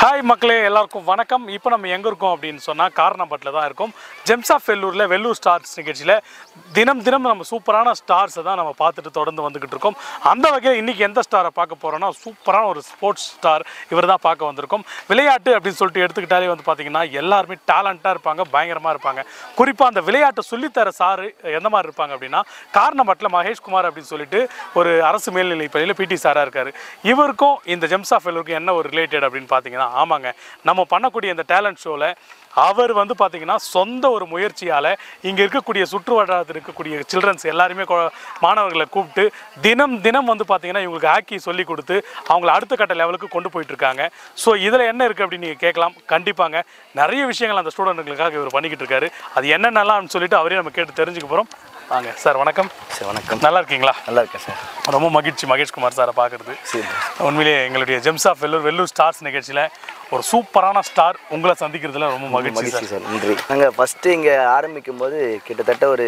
Hi மக்களே எல்லாருக்கும் வணக்கம் இப்போ நம்ம எங்கே இருக்கோம் அப்படின்னு சொன்னால் காரணப்பட்டில் தான் இருக்கோம் ஜெம்ஸ் ஆஃப் வெல்லூரில் வெல்லூர் ஸ்டார்ஸ் நிகழ்ச்சியில் தினம் தினம் நம்ம சூப்பரான ஸ்டார்ஸை தான் நம்ம பார்த்துட்டு தொடர்ந்து வந்துக்கிட்டு இருக்கோம் அந்த வகையில் இன்றைக்கி எந்த ஸ்டாரை பார்க்க போகிறோன்னா சூப்பரான ஒரு ஸ்போர்ட்ஸ் ஸ்டார் இவர் தான் பார்க்க வந்திருக்கோம் விளையாட்டு அப்படின்னு சொல்லிட்டு எடுத்துக்கிட்டாலே வந்து பார்த்தீங்கன்னா எல்லாருமே டேலண்ட்டாக இருப்பாங்க பயங்கரமாக இருப்பாங்க குறிப்பாக அந்த விளையாட்டை சொல்லித்தர சார் எந்த மாதிரி இருப்பாங்க அப்படின்னா காரணப்பட்டில் மகேஷ் குமார் அப்படின்னு சொல்லிட்டு ஒரு அரசு மேல்நிலைப் பள்ளியில் பிடி சாராக இருக்கார் இவருக்கும் இந்த ஜெம்ஸ் ஆஃப் வெல்லூருக்கும் என்ன ஒரு ரிலேட்டட் அப்படின்னு பார்த்தீங்கன்னா ஆமாங்க நம்ம பண்ணக்கூடிய இந்த டேலண்ட் ஷோவில் அவர் வந்து பார்த்தீங்கன்னா சொந்த ஒரு முயற்சியால் இங்கே இருக்கக்கூடிய சுற்று வட்டாரத்தில் இருக்கக்கூடிய சில்ட்ரன்ஸ் எல்லாருமே கொ- மாணவர்களை கூப்பிட்டு தினம் தினம் வந்து பார்த்தீங்கன்னா இவங்களுக்கு ஹாக்கி சொல்லி கொடுத்து அவங்கள அடுத்த கட்ட லெவலுக்கு கொண்டு போயிட்டு இருக்காங்க ஸோ இதில் என்ன இருக்குது அப்படின்னு நீங்கள் கேட்கலாம் கண்டிப்பாங்க நிறைய விஷயங்கள் அந்த ஸ்டூடெண்ட்டுகளுக்காக இவர் பண்ணிக்கிட்டு இருக்காரு அது என்னென்னலாம் சொல்லிட்டு அவரே நம்ம கேட்டு தெரிஞ்சுக்க போகிறோம் வாங்க சார் வணக்கம் சார் வணக்கம் நல்லா இருக்கீங்களா நல்லா இருக்கேன் சார் ரொம்ப மகிழ்ச்சி மகேஷ்குமார் சாரை பார்க்குறது சரி உண்மையிலேயே எங்களுடைய gems of Vellore Vellore stars நிகழ்ச்சியில் ஒரு சூப்பரான ஸ்டார் உங்களை சந்திக்கிறதுல ரொம்ப மகிழ்ச்சி மகிழ்ச்சி சார் சார் நன்றி நாங்கள் ஃபஸ்ட்டு இங்கே ஆரம்பிக்கும் போது கிட்டத்தட்ட ஒரு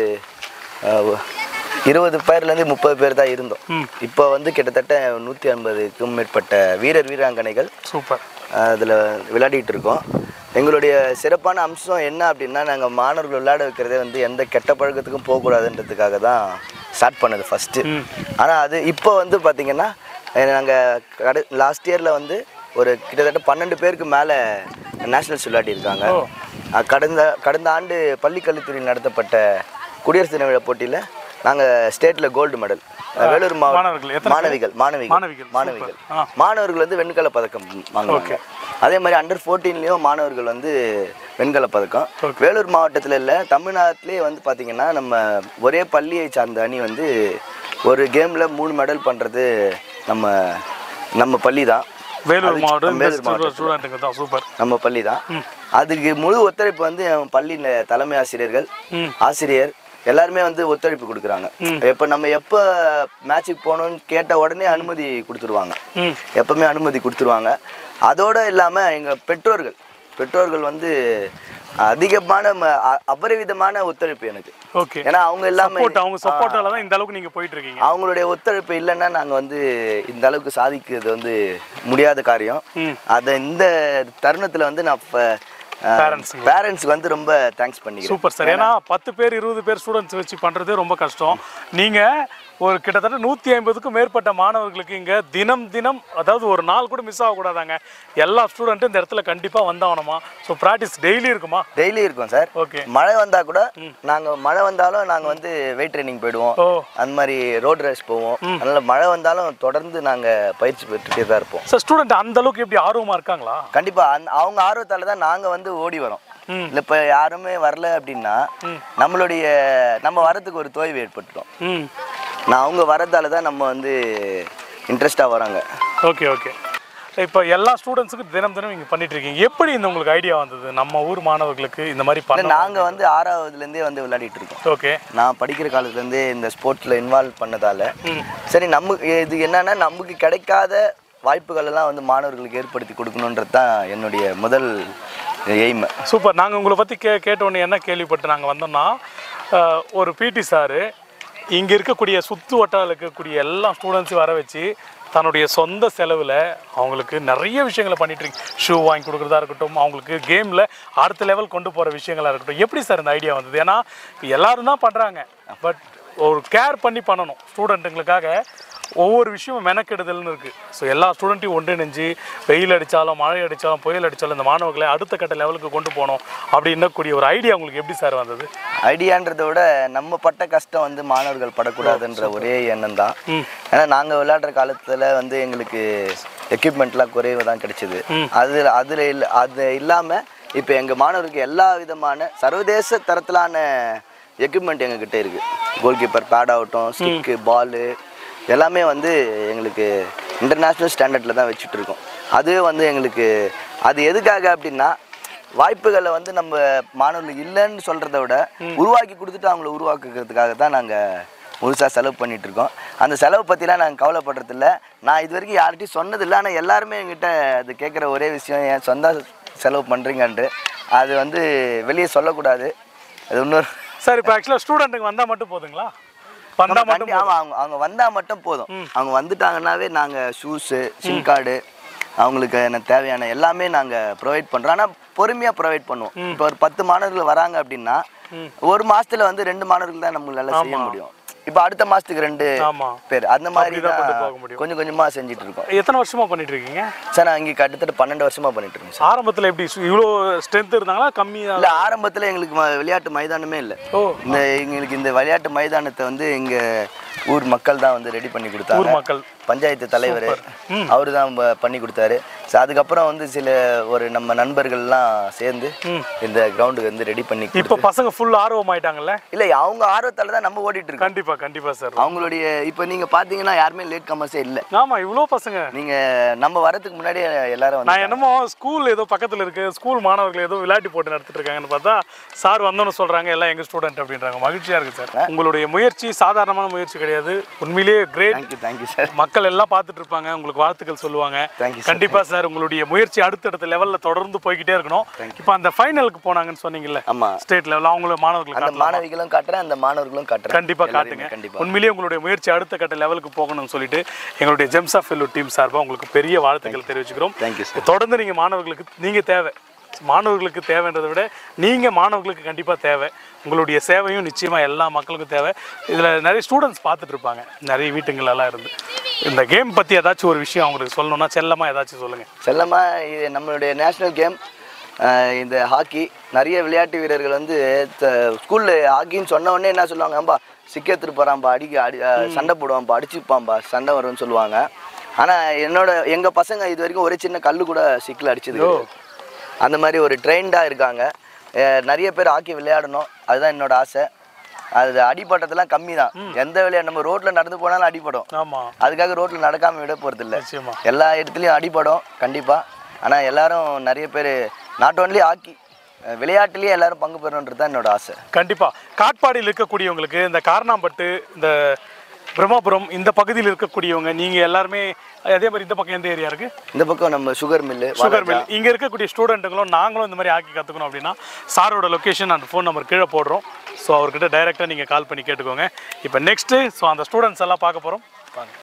அஹ், இருபது பேர்லேருந்து முப்பது பேர் தான் இருந்தோம் இப்போ வந்து கிட்டத்தட்ட நூற்றி ஐம்பதுக்கும் மேற்பட்ட வீரர் வீராங்கனைகள் சூப்பர் அதில் விளையாடிட்டு இருக்கோம் எங்களுடைய சிறப்பான அம்சம் என்ன அப்படின்னா நாங்கள் மாணவர்கள் விளையாட வைக்கிறதே வந்து எந்த கெட்ட பழக்கத்துக்கும் போகக்கூடாதுன்றதுக்காக தான் ஸ்டார்ட் பண்ணது ஃபஸ்ட்டு ஆனால் அது இப்போ வந்து பார்த்திங்கன்னா நாங்கள் கடை லாஸ்ட் இயரில் வந்து ஒரு கிட்டத்தட்ட பன்னெண்டு பேருக்கு மேலே நேஷ்னல்ஸ் விளையாடிருக்காங்க அஹ் கடந்த கடந்த ஆண்டு பள்ளிக்கல்வித்துறையில் நடத்தப்பட்ட குடியரசு தின விழா போட்டியில் நாங்கள் ஸ்டேட்டில் கோல்டு மெடல் வேலூர் மாணவர்கள், மாவட்ட எத்தனை மாணவிகள் மாணவிகள் மாணவிகள், மாணவிகள் சூப்பர். ஆ. மாணவர்கள் வந்து வெண்கல பதக்கம் வாங்குவாங்க அதே மாதிரி அண்டர் ஃபோர்டீன்லேயும் மாணவர்கள் வந்து வெண்கல பதக்கம் வேலூர் மாவட்டத்தில் இல்லை தமிழ்நாட்டிலே வந்து பார்த்திங்கன்னா நம்ம ஒரே பள்ளியை சார்ந்த அணி வந்து ஒரு கேமில் மூணு மெடல் பண்ணுறது நம்ம நம்ம பள்ளி தான் வேலூர் அது மாவட்டம் வேலூர் மாவட்டத்துல. ஸ்டூடெண்ட்டுங்க தான் சூப்பர் நம்ம பள்ளி தான் அதுக்கு முழு ஒத்துழைப்பு வந்து என் பள்ளியில் தலைமை ஆசிரியர்கள் ம். ஆசிரியர் எல்லாருமே வந்து ஒத்துழைப்பு கொடுக்குறாங்க எப்போ நம்ம எப்போ மேட்சுக்கு போகணும்னு கேட்ட உடனே அனுமதி கொடுத்துருவாங்க ம் எப்பவுமே அனுமதி கொடுத்துருவாங்க அதோடு இல்லாமல் எங்கள் பெற்றோர்கள் பெற்றோர்கள் வந்து அதிகமான ம- அ- அபரிவிதமான ஒத்துழைப்பு எனக்கு ஓகே ஏன்னா அவங்க எல்லாமே சப்போர்ட் அவங்க சப்போர்ட்டால தான் இந்த அளவுக்கு நீங்கள் போயிட்டு இருக்கீங்க அவங்களுடைய ஒத்துழைப்பு இல்லைன்னா நாங்கள் வந்து இந்த அளவுக்கு சாதிக்கிறது வந்து முடியாத காரியம் ம். அதை இந்த தருணத்தில் வந்து நான் Parentsக்கு. பேரண்ட்ஸ்க்கு வந்து ரொம்ப தேங்க்ஸ் பண்ணிக்கிறேன் சூப்பர் சார் ஏன்னா பத்து பேர் இருபது பேர் ஸ்டூடெண்ட்ஸ் வச்சு பண்ணுறதே ரொம்ப கஷ்டம் நீங்கள் ஒரு கிட்டத்தட்ட நூற்றி ஐம்பதுக்கும் மேற்பட்ட மாணவர்களுக்கு இங்கே தினம் தினம் அதாவது ஒரு நாள் கூட மிஸ் ஆகக்கூடாதாங்க எல்லா ஸ்டூடெண்ட்டும் இந்த இடத்துல கண்டிப்பாக வந்தாகணுமா ஸோ ப்ராக்டிஸ் டெய்லி இருக்குமா டெய்லி இருக்கும் சார் ஓகே மழை வந்தா கூட நாங்க மழை வந்தாலும் நாங்க வந்து வெயிட் ட்ரைனிங் போயிடுவோம் ஓ அந்த மாதிரி ரோட் ரேஸ் போவோம் அதனால மழை வந்தாலும் தொடர்ந்து நாங்க பயிற்சி பெற்றுட்டே தான் இருப்போம் சார் ஸ்டூடெண்ட் அந்த அளவுக்கு எப்படி ஆர்வமாக இருக்காங்களா கண்டிப்பா அந்த அவங்க ஆர்வத்தால தான் நாங்க வந்து ஓடி வரோம் ம். இல்ல இப்ப யாருமே வரல அப்படின்னா நம்மளுடைய நம்ம வரதுக்கு ஒரு தொய்வு ஏற்பட்டுரும் ம் நான் அவங்க வரதால தான் நம்ம வந்து இன்ட்ரெஸ்டா வராங்க ஓகே ஓகே இப்போ எல்லா ஸ்டூடெண்ட்ஸுக்கும் தினம் தினம் இங்கே பண்ணிட்டு இருக்கீங்க எப்படி இந்த உங்களுக்கு ஐடியா வந்தது நம்ம ஊர் மாணவர்களுக்கு இந்த மாதிரி இல்ல, பண்ண நாங்க வந்து ஆறாவதுல இருந்தே வந்து விளையாடிட்டு இருக்கோம் ஓகே நான் படிக்கிற காலத்துல இருந்தே இந்த ஸ்போர்ட்ஸ்ல இன்வால்வ் பண்ணதால சரி நமக்கு இது என்னன்னா நமக்கு கிடைக்காத வாய்ப்புகள் எல்லாம் வந்து மாணவர்களுக்கு ஏற்படுத்தி கொடுக்கணுன்றது தான் என்னுடைய முதல் எய்ம் சூப்பர் நாங்கள் உங்களை பற்றி கே கேட்ட உடனே என்ன கேள்விப்பட்டு நாங்கள் வந்தோம்னா அஹ், ஒரு பிடி சாரு இங்கே இருக்கக்கூடிய சுற்று வட்டாரத்தில் இருக்கக்கூடிய எல்லா ஸ்டூடெண்ட்ஸையும் வர வச்சு தன்னுடைய சொந்த செலவில் அவங்களுக்கு நிறைய விஷயங்களை பண்ணிட்டு இருக்கு ஷூ வாங்கி கொடுக்குறதா இருக்கட்டும் அவங்களுக்கு கேமில் அடுத்த லெவல் கொண்டு போகிற விஷயங்களா இருக்கட்டும் எப்படி சார் இந்த ஐடியா வந்தது ஏன்னா எல்லாரும் தான் பண்ணுறாங்க பட் ஒரு கேர் பண்ணி பண்ணணும் ஸ்டூடெண்ட்டுங்களுக்காக ஒவ்வொரு விஷயமும் மெனக்கெடுதல்னு இருக்குது ஸோ எல்லா ஸ்டூடெண்ட்டையும் ஒன்றிணைஞ்சு வெயில் அடித்தாலும் மழை அடித்தாலும் புயல் அடித்தாலும் இந்த மாணவர்களை அடுத்த கட்ட லெவலுக்கு கொண்டு போகணும் அப்படின்னக்கூடிய ஒரு ஐடியா உங்களுக்கு எப்படி சார் வந்தது ஐடியான்றதை விட நம்ம பட்ட கஷ்டம் வந்து மாணவர்கள் படக்கூடாதுன்ற ஒரே எண்ணம் தான் ஏன்னா நாங்கள் விளையாடுற காலத்தில் வந்து எங்களுக்கு எக்யூப்மெண்ட்லாம் குறைவு தான் கிடைச்சிது அது அதில் இல்லை அது இல்லாமல் இப்போ எங்கள் மாணவருக்கு எல்லா விதமான சர்வதேச தரத்திலான எக்யூப்மெண்ட் எங்ககிட்ட இருக்குது கோல் கீப்பர் பேட் ஆகட்டும் ஸ்டிக்கு பாலு எல்லாமே வந்து எங்களுக்கு இன்டர்நேஷ்னல் ஸ்டாண்டர்டில் தான் வச்சுட்டு இருக்கோம் அதுவே வந்து எங்களுக்கு அது எதுக்காக அப்படின்னா வாய்ப்புகளை வந்து நம்ம மாணவர்களுக்கு இல்லைன்னு சொல்கிறத விட உருவாக்கி கொடுத்துட்டு அவங்கள உருவாக்குறதுக்காக தான் நாங்கள் முழுசாக செலவு பண்ணிட்டு இருக்கோம் அந்த செலவு பற்றிலாம் நாங்கள் கவலைப்படுறதில்ல நான் இது வரைக்கும் யார்கிட்டையும் சொன்னதில்லை ஆனால் எல்லாருமே என்கிட்ட அது கேட்குற ஒரே விஷயம் என் சொந்த செலவு பண்ணுறீங்கன்ட்டு அது வந்து வெளியே சொல்லக்கூடாது அது இன்னொரு சார் இப்போ ஆக்சுவலாக ஸ்டூடெண்ட்டுக்கு வந்தால் மட்டும் போதுங்களா வந்தால் மட்டும் கண்டி- ஆமா, அவங்க அவங்க வந்தால் மட்டும் போதும் அவங்க வந்துட்டாங்கன்னாவே நாங்கள் ஷூஸு சிம் கார்டு அவங்களுக்கு என்ன தேவையான எல்லாமே நாங்கள் ப்ரொவைட் பண்ணுறோம் ஆனால் பொறுமையாக ப்ரொவைட் பண்ணுவோம் இப்போ ஒரு பத்து மாணவர்கள் வராங்க அப்படின்னா ஒரு மாசத்துல வந்து ரெண்டு மாணவர்கள் தான் நம்மளால செய்ய முடியும் இப்போ அடுத்த மாசத்துக்கு ரெண்டு ஆமா பேர் அந்த மாதிரி அப்படிதான் கொண்டு தான் போக முடியும். கொஞ்சம் கொஞ்சமா செஞ்சுட்டு இருக்கோம் எத்தனை வருஷமா பண்ணிட்டு இருக்கீங்க சார் நான் இங்கே கிட்டத்தட்ட பன்னெண்டு வருஷமா பண்ணிட்டு இருக்கேன் சார் ஆரம்பத்துல எப்படி சு- இவ்வளோ ஸ்ட்ரென்த் இருந்தாங்களா கம்மியா இல்ல ஆரம்பத்துல எங்களுக்கு ம- விளையாட்டு மைதானமே இல்லை ஓ இந்த எங்களுக்கு இந்த விளையாட்டு மைதானத்தை வந்து இங்க ஊர் மக்கள் தான் வந்து ரெடி பண்ணி ஊர் கொடுத்தாங்க மக்கள் பஞ்சாயத்து தலைவர் அவரு தான் ப- பண்ணி கொடுத்தாரு So அதுக்கப்புறம் வந்து சில ஒரு நம்ம நண்பர்கள்லாம் சேர்ந்து இந்த கிரவுண்டுக்கு வந்து ரெடி பண்ணி கொடு- இப்போ பசங்க ஃபுல் ஆர்வம் ஆயிட்டாங்கல்ல இல்ல அவங்க ஆர்வத்தால தான் நம்ம ஓடிட்டு இருக்கோம் கண்டிப்பா கண்டிப்பா சார் அவங்களுடைய இப்போ நீங்க பாத்தீங்கன்னா யாருமே லேட் கமர்ஸே இல்ல ஆமா இவ்வளோ பசங்க நீங்க நம்ம வரதுக்கு முன்னாடியே எல்லாரும் வந்து நான் என்னமோ ஸ்கூல் ஏதோ பக்கத்துல இருக்கு ஸ்கூல் மாணவர்கள் ஏதோ விளையாட்டு போட்டு நடத்திட்டு இருக்காங்கன்னு பார்த்தா சார் வந்தோன்னு சொல்றாங்க எல்லாம் எங்க ஸ்டூடெண்ட் அப்படின்றாங்க மகிழ்ச்சியா இருக்கு சார் உங்களுடைய முயற்சி சாதாரணமான முயற்சி கிடையாது உண்மையிலேயே கிரேட் தேங்க்யூ தேங்க்யூ சார் மக்கள் எல்லாம் பார்த்துட்டு இருப்பாங்க உங்களுக்கு வாழ்த்துக்கள் சொல்லுவாங்க Thank you, sir. கண்டிப்பா சார் உங்களுடைய முயற்சி அடுத்தடுத்த லெவல்ல தொடர்ந்து போய்கிட்டே இருக்கணும் இப்போ அந்த ஃபைனலுக்கு போனாங்கன்னு சொன்னீங்கல்ல ஆமா ஸ்டேட் லெவல் அவங்கள மாணவர்களுக்கு அந்த காட்டலாம். மாணவிகளும் காட்டுறேன் அந்த மாணவர்களும் காட்டுறேன் கண்டிப்பா எல்லாரையுமே காட்டுங்க கண்டிப்பா உண்மையிலேயே உங்களுடைய முயற்சி அடுத்த கட்ட லெவலுக்கு போகணும்னு சொல்லிட்டு எங்களுடைய ஜெம்ஸ் ஆஃப் ஃபெல்லூர் டீம் சார்பா உங்களுக்கு பெரிய வாழ்த்துக்கள் தெரிவிச்சுக்கிறோம் Thank you, sir. தொடர்ந்து நீங்க மாணவர்களுக்கு நீங்க தேவை மாணவர்களுக்கு தேவைன்றதை விட நீங்க மாணவர்களுக்கு கண்டிப்பா தேவை உங்களுடைய சேவையும் நிச்சயமா எல்லா மக்களுக்கும் தேவை இதுல நிறைய ஸ்டூடெண்ட்ஸ் பார்த்துட்டு இருப்பாங்க நிறைய வீட்டுங்கள் எல்லாம் இருந்து இந்த கேம் பத்தி ஏதாச்சும் ஒரு விஷயம் அவங்களுக்கு சொல்லணும்னா செல்லமா ஏதாச்சும் சொல்லுங்க செல்லமா இது நம்மளுடைய நேஷனல் கேம் இந்த ஹாக்கி நிறைய விளையாட்டு வீரர்கள் வந்து ஸ்கூல்ல ஹாக்கின்னு சொன்ன உடனே என்ன சொல்லுவாங்க ஏம்பா சிக்கத்துட்டு போறான்பா அடிக்க அடி அஹ், சண்டை போடுவான்பா அடிச்சுப்பான்பா சண்டை வரும்னு சொல்லுவாங்க ஆனா என்னோட எங்க பசங்க இது வரைக்கும் ஒரு சின்ன கல்லு கூட சிக்கில் அடிச்சது கிடையாது. அந்த மாதிரி ஒரு ட்ரெயின்டா இருக்காங்க அஹ், நிறைய பேர் ஹாக்கி விளையாடணும் அதுதான் என்னோட ஆசை அது அடிபட்டதெல்லாம் கம்மி தான் எந்த விளையாட்டு நம்ம ரோட்ல நடந்து போனாலும் அடிபடும் ஆமா அதுக்காக ரோட்ல நடக்காம விட போறது இல்ல நிச்சயமா எல்லா இடத்துலையும் அடிபடும் கண்டிப்பா ஆனா எல்லாரும் நிறைய பேர் நாட் ஓன்லி ஹாக்கி விளையாட்டுலயே எல்லாரும் பங்கு பெறணுன்றது தான் என்னோட ஆசை கண்டிப்பா காட்பாடியில் இருக்கக்கூடியவங்களுக்கு இந்த காரணாம்பட்டு இந்த பிரம்மபுரம் இந்த பகுதியில் இருக்கக்கூடியவங்க நீங்க எல்லாருமே அதே மாதிரி இந்த பக்கம் எந்த ஏரியா இருக்கு இந்த பக்கம் நம்ம சுகர் மில்லு சுகர் மில் இங்க இருக்கக்கூடிய ஸ்டூடெண்ட்டுங்களும் நாங்களும் இந்த மாதிரி ஆக்கி கத்துக்கணும் அப்படின்னா சாரோட லொகேஷன் அண்ட் ஃபோன் நம்பர் கீழே போடுறோம் ஸோ அவர்கிட்ட டைரெக்டாக நீங்கள் கால் பண்ணி கேட்டுக்கோங்க இப்போ நெக்ஸ்ட்டு ஸோ அந்த ஸ்டூடெண்ட்ஸ் எல்லாம் பார்க்க போகிறோம்